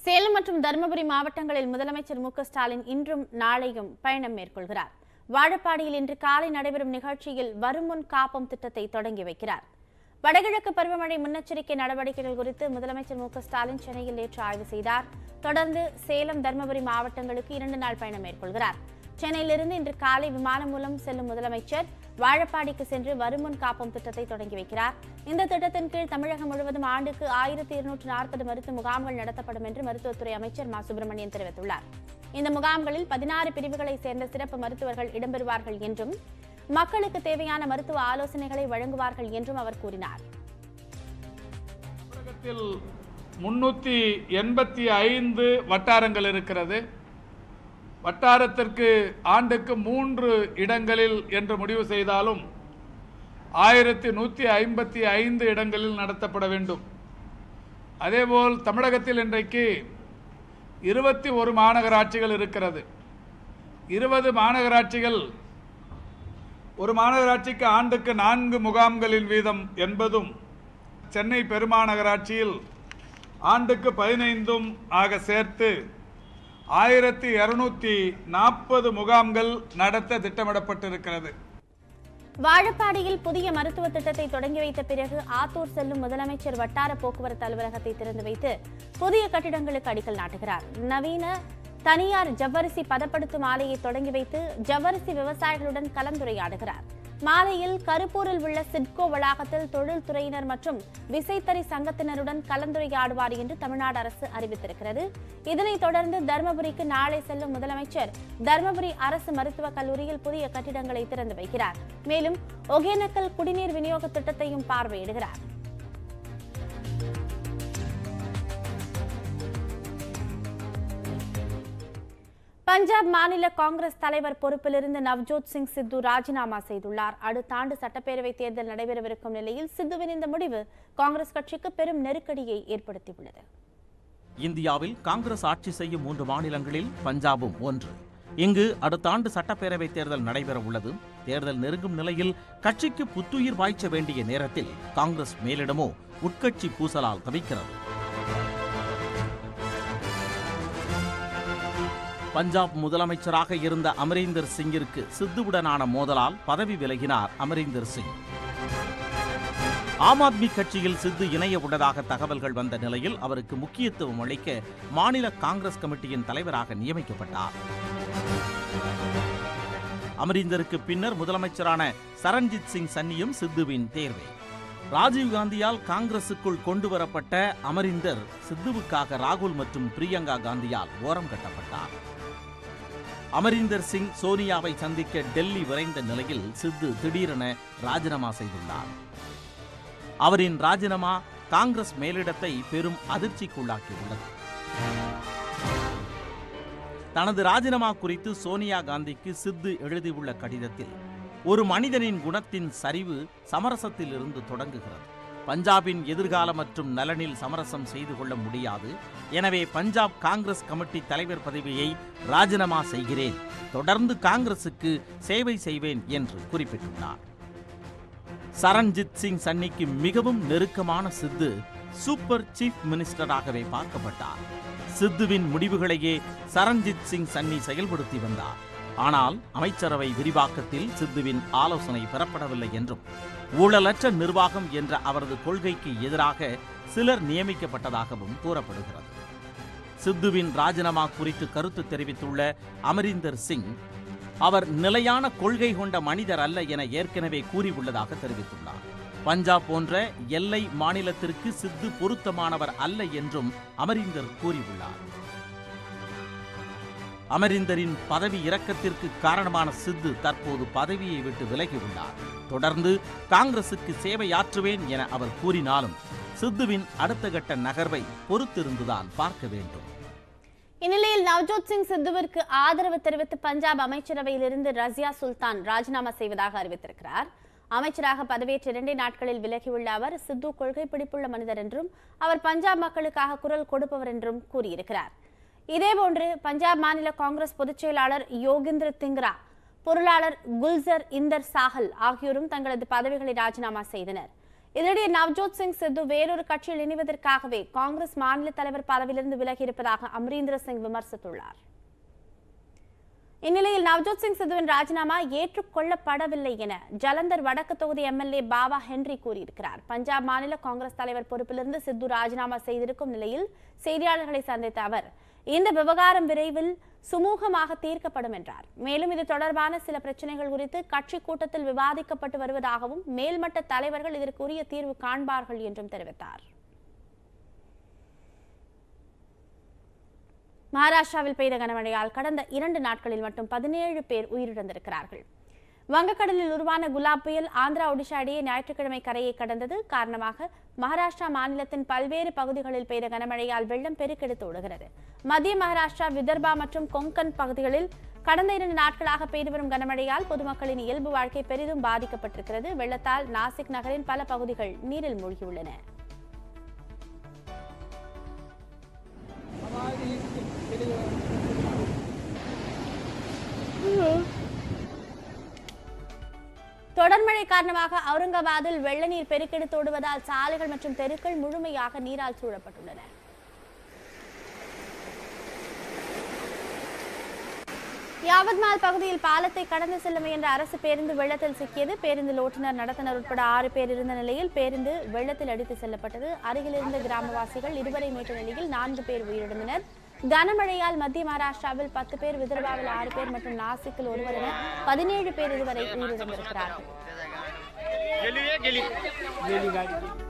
சேலம் மற்றும் தருமபுரி மாவட்டங்களில் முதலமைச்சர் மு க ஸ்டாலின் இன்றும் நாளையும் பயணம் மேற்கொள்கிறார் வாழப்பாடியில் இன்று காலை நடைபெறும் நிகழ்ச்சியில் வருமுன் காப்போம் திட்டத்தை தொடங்கி வைக்கிறார் வடகிழக்கு பருவமழை முன்னெச்சரிக்கை நடவடிக்கைகள் குறித்து முதலமைச்சர் மு க ஸ்டாலின் சென்னையில் நேற்று ஆய்வு செய்தார் தொடர்ந்து சேலம் தருமபுரி மாவட்டங்களுக்கு இரண்டு நாள் பயணம் மேற்கொள்கிறார் சென்னையிலிருந்து இன்று காலை விமானம் மூலம் செல்லும் முதலமைச்சர் வாழப்பாடிக்கு சென்று வருமுன் காப்போம் திட்டத்தை தொடங்கி வைக்கிறார் இந்த திட்டத்தின் கீழ் தமிழகம் முழுவதும் ஆண்டுக்கு ஆயிரத்தி இருநூற்று நாற்பது மருத்துவ முகாம்கள் நடத்தப்படும் என்று மருத்துவத்துறை அமைச்சர் மா சுப்பிரமணியன் தெரிவித்துள்ளார் இந்த முகாம்களில் பதினாறு பிரிவுகளைச் சேர்ந்த சிறப்பு மருத்துவர்கள் இடம்பெறுவார்கள் என்றும் மக்களுக்கு தேவையான மருத்துவ ஆலோசனைகளை வழங்குவார்கள் என்றும் அவர் கூறினார் தமிழகத்தில் முன்னூற்றி எண்பத்தி ஐந்து வட்டாரங்கள் இருக்கிறது வட்டாரத்திற்கு ஆண்டுக்கு மூன்று இடங்களில் என்று முடிவு செய்தாலும் ஆயிரத்தி நூற்றி ஐம்பத்தி ஐந்து இடங்களில் நடத்தப்பட வேண்டும் அதேபோல் தமிழகத்தில் இன்றைக்கு இருபத்தி ஒரு மாநகராட்சிகள் இருக்கிறது இருபது மாநகராட்சிகள் ஒரு மாநகராட்சிக்கு ஆண்டுக்கு நான்கு முகாம்களின் வீதம் என்பதும் சென்னை பெருமாநகராட்சியில் ஆண்டுக்கு பதினைந்தும் ஆக சேர்த்து ஆயிரத்தி இருநூத்தி நாற்பது முகாம்கள் நடத்த திட்டமிடப்பட்டிருக்கிறது வாழப்பாடியில் புதிய மருத்துவ திட்டத்தை தொடங்கி வைத்த பிறகு ஆத்தூர் செல்லும் முதலமைச்சர் வட்டார போக்குவரத்து அலுவலகத்தை திறந்து வைத்து புதிய கட்டிடங்களுக்கு அடிக்கல் நாட்டுகிறார் நவீன தனியார் ஜவ்வரிசி பதப்படுத்தும் ஆலையை தொடங்கி வைத்து ஜவ்வரிசி விவசாயிகளுடன் கலந்துரையாடுகிறார் மாலையில் கருப்பூரில் உள்ள சிட்கோ வளாகத்தில் தொழில்துறையினர் மற்றும் விசைத்தறி சங்கத்தினருடன் கலந்துரையாடுவார் என்று தமிழ்நாடு அரசு அறிவித்திருக்கிறது இதனைத் தொடர்ந்து தருமபுரிக்கு நாளை செல்லும் முதலமைச்சர் தருமபுரி அரசு மருத்துவக் கல்லூரியில் புதிய கட்டிடங்களை திறந்து வைக்கிறார் மேலும் ஒகேனக்கல் குடிநீர் விநியோக திட்டத்தையும் பார்வையிடுகிறார் பஞ்சாப் மாநில காங்கிரஸ் தலைவர் பொறுப்பிலிருந்து நவ்ஜோத் சிங் சித்து ராஜினாமா செய்துள்ளார் அடுத்த ஆண்டு சட்டப்பேரவை தேர்தல் நடைபெறவிருக்கும் நிலையில் சித்துவின் இந்த முடிவு காங்கிரஸ் கட்சிக்கு பெரும் நெருக்கடியை ஏற்படுத்தியுள்ளது இந்தியாவில் காங்கிரஸ் ஆட்சி செய்யும் மூன்று மாநிலங்களில் பஞ்சாபும் ஒன்று இங்கு அடுத்த ஆண்டு சட்டப்பேரவை தேர்தல் நடைபெற உள்ளது தேர்தல் நெருங்கும் நிலையில் கட்சிக்கு புத்துயிர் பாய்ச்ச வேண்டிய நேரத்தில் காங்கிரஸ் மேலிடமோ உட்கட்சி பூசலால் தவிக்கிறது பஞ்சாப் முதலமைச்சராக இருந்த அமரீந்தர் சிங்கிற்கு சித்துவுடனான மோதலால் பதவி விலகினார் அமரீந்தர் சிங் ஆம் ஆத்மி கட்சியில் சித்து இணைய உள்ளதாக தகவல்கள் வந்த நிலையில் அவருக்கு முக்கியத்துவம் அளிக்க மாநில காங்கிரஸ் கமிட்டியின் தலைவராக நியமிக்கப்பட்டார் அமரீந்தருக்கு பின்னர் முதலமைச்சரான சரண்ஜித் சிங் சன்னியும் சித்துவின் தேர்வே ராஜீவ்காந்தியால் காங்கிரசுக்குள் கொண்டு வரப்பட்ட அமரிந்தர் சித்துவுக்காக ராகுல் மற்றும் பிரியங்கா காந்தியால் ஓரம் கட்டப்பட்டார் அமரீந்தர் சிங் சோனியாவை சந்திக்க டெல்லி விரைந்த நிலையில் சித்து திடீரென ராஜினாமா செய்துள்ளார் அவரின் ராஜினாமா காங்கிரஸ் மேலிடத்தை பெரும் அதிர்ச்சிக்குள்ளாக்கியுள்ளது தனது ராஜினாமா குறித்து சோனியா காந்திக்கு சித்து எழுதியுள்ள கடிதத்தில் ஒரு மனிதனின் குணத்தின் சரிவு சமரசத்தில் இருந்து தொடங்குகிறது பஞ்சாபின் எதிர்கால மற்றும் நலனில் சமரசம் செய்து கொள்ள முடியாது எனவே பஞ்சாப் காங்கிரஸ் கமிட்டி தலைவர் பதவியை ராஜினாமா செய்கிறேன் தொடர்ந்து காங்கிரசுக்கு சேவை செய்வேன் என்று குறிப்பிட்டுள்ளார் சரண்ஜித் சிங் சன்னிக்கு மிகவும் நெருக்கமான சித்து சூப்பர் சீஃப் மினிஸ்டராகவே பார்க்கப்பட்டார் சித்துவின் முடிவுகளையே சரண்ஜித் சிங் சன்னி செயல்படுத்தி வந்தார் ஆனால் அமைச்சரவை விரிவாக்கத்தில் சித்துவின் ஆலோசனை பெறப்படவில்லை என்றும் ஊழலற்ற நிர்வாகம் என்ற அவரது கொள்கைக்கு எதிராக சிலர் நியமிக்கப்பட்டதாகவும் கூறப்படுகிறது சித்துவின் ராஜினாமா குறித்து கருத்து தெரிவித்துள்ள அமரீந்தர் சிங் அவர் நிலையான கொள்கை கொண்ட மனிதர் அல்ல என ஏற்கனவே கூறியுள்ளதாக தெரிவித்துள்ளார் பஞ்சாப் போன்ற எல்லை மாநிலத்திற்கு சித்து பொருத்தமானவர் அல்ல என்றும் அமரீந்தர் கூறியுள்ளார் அமரிந்தரின் பதவி இறக்கத்திற்கு காரணமான சித்து தற்போது பதவியை விட்டு விலகியுள்ளார் தொடர்ந்து காங்கிரசுக்கு சேவையாற்றுவேன் என அவர் கூறினாலும் சித்துவின் அடுத்த கட்ட நகர்வை பொறுத்திருந்துதான் பார்க்க வேண்டும் இந்நிலையில் நவ்ஜோத் சிங் சித்துவிற்கு ஆதரவு தெரிவித்து பஞ்சாப் அமைச்சரவையிலிருந்து ரசியா சுல்தான் ராஜினாமா செய்வதாக அறிவித்திருக்கிறார் அமைச்சராக பதவியேற்ற இரண்டே நாட்களில் விலகியுள்ள அவர் சித்து கொள்கை பிடிப்புள்ள மனிதர் என்றும் அவர் பஞ்சாப் மக்களுக்காக குரல் கொடுப்பவர் என்றும் கூறியிருக்கிறார் இதேபோன்று பஞ்சாப் மாநில காங்கிரஸ் பொதுச் செயலாளர் யோகிந்திர திங்ரா பொருளாளர் குல்சர் இந்தர் சாஹல் ஆகியோரும் தங்களது பதவிகளை ராஜினாமா செய்தனர் இதனிடையே நவ்ஜோத் சிங் சித்து வேறொரு கட்சியில் இணைவதற்காகவே காங்கிரஸ் மாநில தலைவர் பதவியிலிருந்து விலகியிருப்பதாக அமரீந்தர் சிங் விமர்சித்துள்ளார் இந்நிலையில் நவ்ஜோத் சிங் சித்துவின் ராஜினாமா ஏற்றுக்கொள்ளப்படவில்லை என ஜலந்தர் வடக்கு தொகுதி எம்எல்ஏ பாபா ஹென்றி கூறியிருக்கிறார் பஞ்சாப் மாநில காங்கிரஸ் தலைவர் பொறுப்பிலிருந்து சித்து ராஜினாமா செய்திருக்கும் நிலையில் செய்தியாளர்களை சந்தித்த அவர் இந்த விவகாரம் விரைவில் சுமூகமாக தீர்க்கப்படும் என்றார் மேலும் இது தொடர்பான சில பிரச்சனைகள் குறித்து கட்சி கூட்டத்தில் விவாதிக்கப்பட்டு வருவதாகவும் மேல்மட்ட தலைவர்கள் இதற்குரிய தீர்வு காண்பார்கள் என்றும் தெரிவித்தார் மகாராஷ்டிராவில் பெய்த கனமழையால் கடந்த இரண்டு நாட்களில் மட்டும் பதினேழு பேர் உயிரிழந்திருக்கிறார்கள் வங்கக்கடலில் உருவான குலாப் புயல் ஆந்திரா ஒடிஷா இடையே ஞாயிற்றுக்கிழமை கரையை கடந்தது காரணமாக மகாராஷ்டிரா மாநிலத்தின் பல்வேறு பகுதிகளில் பெய்த கனமழையால் வெள்ளம் பெருக்கெடுத்து ஓடுகிறது மத்திய மகாராஷ்டிரா விதர்பா மற்றும் கொங்கன் பகுதிகளில் கடந்த இரண்டு நாட்களாக பெய்து வரும் கனமழையால் பொதுமக்களின் இயல்பு வாழ்க்கை பெரிதும் பாதிக்கப்பட்டிருக்கிறது வெள்ளத்தால் நாசிக் நகரின் பல பகுதிகள் நீரில் மூழ்கியுள்ளன தொடர்மழை காரணமாக அவுரங்காபாத்தில் வெள்ள நீர் பெருக்கெடுத்தோடுவதால் சாலைகள் மற்றும் தெருக்கள் முழுமையாக நீரால் சூழப்பட்டுள்ளன யாவத்மால் பகுதியில் பாலத்தை கடந்து செல்ல முயன்ற அரசு பேருந்து வெள்ளத்தில் சிக்கியது பேருந்தில் ஓட்டுநர் நடத்துனர் உட்பட ஆறு பேர் இருந்த நிலையில் பேருந்து வெள்ளத்தில் அடித்து செல்லப்பட்டது அருகில் இருந்த கிராமவாசிகள் இருவரை மீட்ட நிலையில் நான்கு பேர் உயிரிழந்தனர் கனமழையால் மத்திய மகாராஷ்டிராவில் பத்து பேர் விதர்பாவில் ஆறு பேர் மற்றும் நாசிக்கில் ஒருவர் என பதினேழு பேர் இதுவரை உயிரிழந்திருக்கிறார்கள் गेली रे गेली गेली गाडी